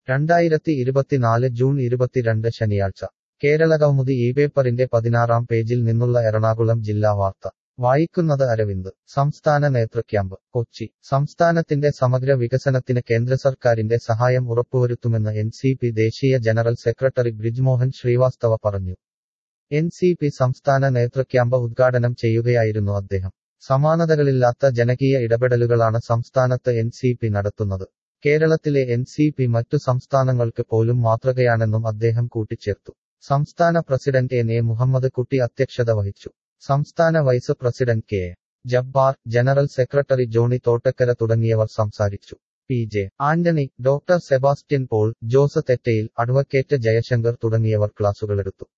രണ്ടായിരത്തി ഇരുപത്തിനാല് ജൂൺ ഇരുപത്തിരണ്ട് ശനിയാഴ്ച കേരള കൗമുദി ഈ പേപ്പറിന്റെ പതിനാറാം പേജിൽ നിന്നുള്ള എറണാകുളം ജില്ലാ വാർത്ത വായിക്കുന്നത് അരവിന്ദ് സംസ്ഥാന നേതൃക്യാമ്പ് കൊച്ചി സംസ്ഥാനത്തിന്റെ സമഗ്ര വികസനത്തിന് കേന്ദ്ര സർക്കാരിന്റെ സഹായം ഉറപ്പുവരുത്തുമെന്ന് എൻ സി പി ദേശീയ ജനറൽ സെക്രട്ടറി ബ്രിജ്മോഹൻ ശ്രീവാസ്തവ പറഞ്ഞു എൻ സി പി സംസ്ഥാന നേതൃക്യാമ്പ് ഉദ്ഘാടനം ചെയ്യുകയായിരുന്നു അദ്ദേഹം സമാനതകളില്ലാത്ത ജനകീയ ഇടപെടലുകളാണ് സംസ്ഥാനത്ത് എൻ സി പി നടത്തുന്നത് കേരളത്തിലെ എൻ സി പി മറ്റു സംസ്ഥാനങ്ങൾക്ക് പോലും മാതൃകയാണെന്നും അദ്ദേഹം കൂട്ടിച്ചേർത്തു സംസ്ഥാന പ്രസിഡന്റ് എൻ എ മുഹമ്മദ് കുട്ടി അധ്യക്ഷത വഹിച്ചു സംസ്ഥാന vice president K A. Jabbar general secretary Johnny Thottakkara തുടങ്ങിയവർ സംസാരിച്ചു P J Antony doctor Sebastian Paul Jose Thettayil advocate Jayashankar തുടങ്ങിയവർ ക്ലാസുകളെടുത്തു